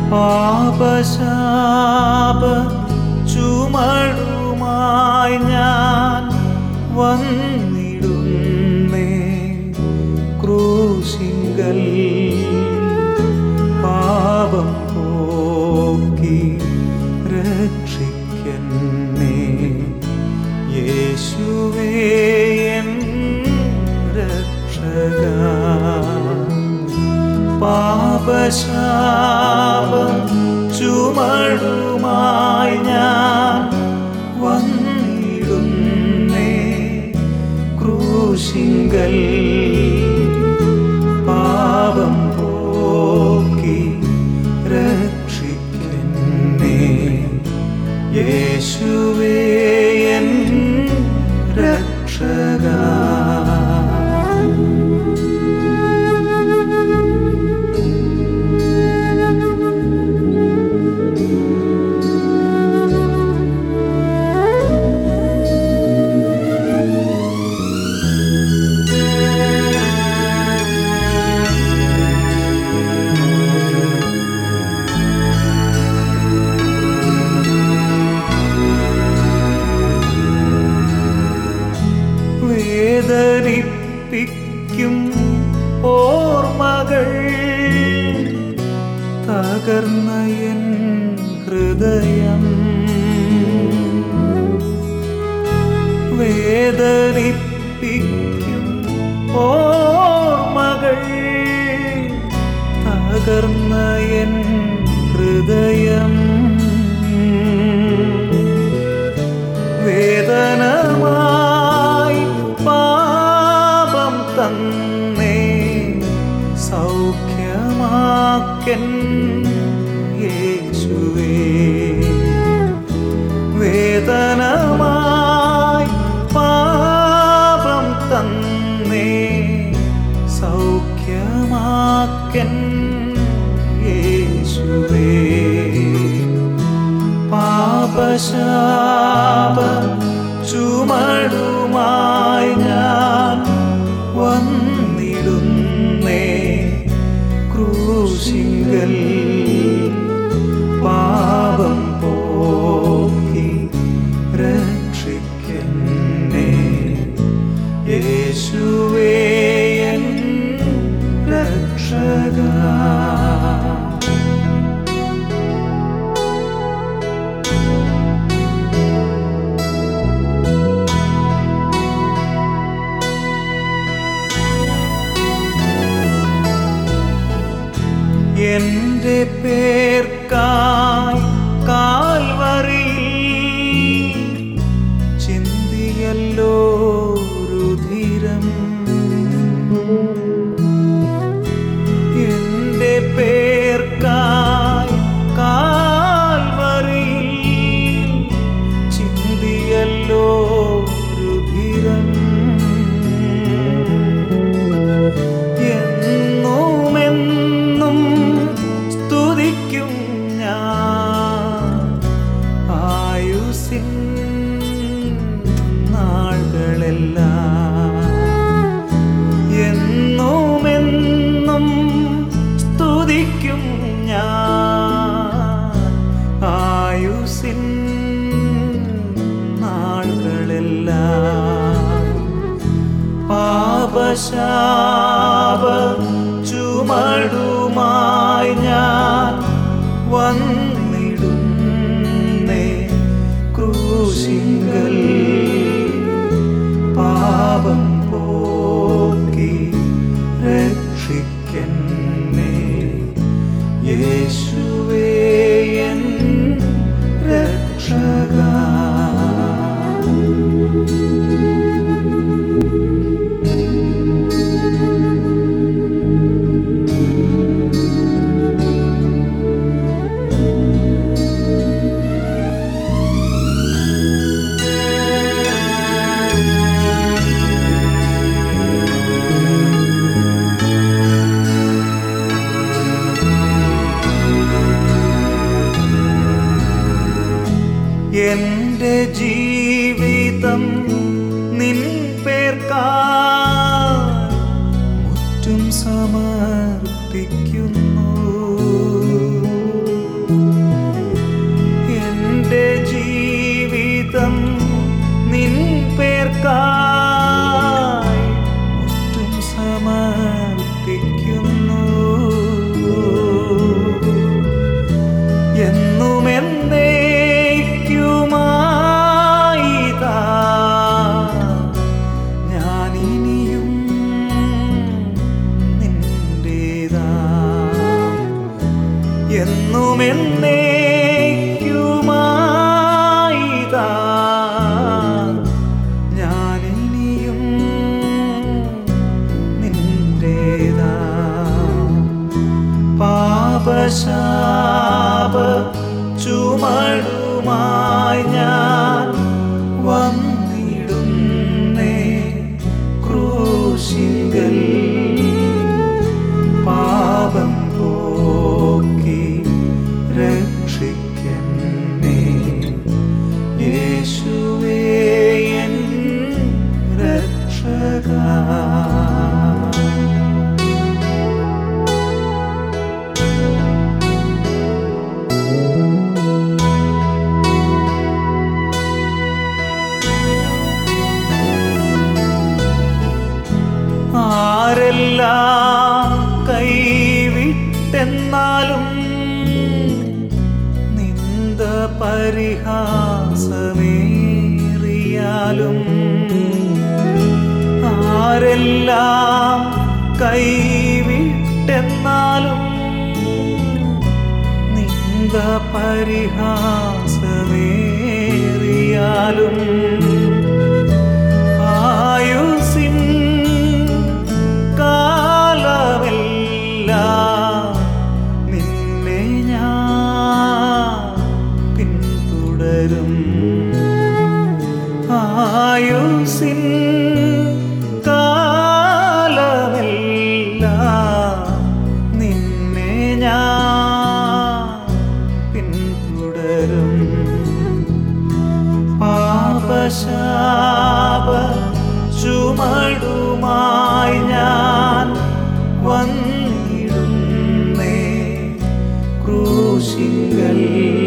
പാപശാപ ചുമടുമായി ഞാൻ വന്നിടുന്നേ ക്രൂശിങ്കൽ പാപം പോക്കി രക്ഷിക്കന്നേ യേശുവേ എൻ രക്ഷക പാപശാപ ചുമടുമായി ഞാൻ വന്നിടുന്നേ ക്രൂശിങ്കൽ പാപം പോക്കി രക്ഷിക്കന്നേ യേശുവേ എൻ രക്ഷക വേദനിപ്പിക്കും ഓർമ്മകൾ തകർന്ന എൻ ഹൃദയം വേദനിപ്പിക്കും ഓർമ്മകൾ തകർന്ന എൻ ഹൃദയം വേദനമായി പാപം തന്നേ സൗഖ്യമാക്കൻ യേശുവേ വേദനമായി പാപം തന്നേ സൗഖ്യമാക്കൻ യേശുവേ പാപശാപ ചുമടുമായി ഞാൻ വന്നിടുന്നേ ക്രൂശിങ്കൽ പാപം പോക്കി രക്ഷിക്കന്നേ യേശുവേ എൻ രക്ഷക എന്റെ പേർക്കായി കാൽവറിയിൽ ചിന്തിയല്ലോ രുധിരം എന്റെ പേർക്കായി കാൽവറിയിൽ ചിന്തിയല്ലോ രുധിരം എന്നുമെന്നും സ്തുതിക്കും ഞാൻ ആയുസിൻ നാളുകളെല്ലാം എന്നുമെന്നും സ്തുതിക്കും ഞാൻ ആയുസിൻ നാളുകളെല്ലാം പാപശാപ ചുമടുമായി ഞാൻ വന്നിടുന്നേ ക്രൂശിങ്കൽ പാപം പോക്കി രക്ഷിക്കന്നേ യേശുവേ എൻ രക്ഷക എന്റെ ജീവിതം നിൻ പേർക്കാ മുറ്റും സമർപ്പിക്കുന്നു എന്നുമെന്നേക്കുമായിതാ ഞാനിനിയും നിന്റേതാ പാപശാപ ചുമടുമായി ഞാൻ വന്നിടുന്നേ ക്രൂശിങ്കൽ പാപം പോക്കി രക്ഷിക്കണേ യേശുവേ എൻ രക്ഷക ആരെല്ലാം കൈവിട്ടെന്നാലും നിന്ദ പരിഹാസമേറിയാലും ആരെല്ലാം കൈവിട്ടെന്നാലും നിന്ദ പരിഹാസമേറിയാലും ആയുസിൻ കാലമെല്ലാം നിന്നെ ഞാൻ പിന്തുടരും ആയുസിൻ കാലമെല്ലാം നിന്നെ ഞാൻ പിന്തുടരും പാപശാപ ചുമടുമായി ഞാൻ വന്നിടുന്നേ ക്രൂശിങ്കൽ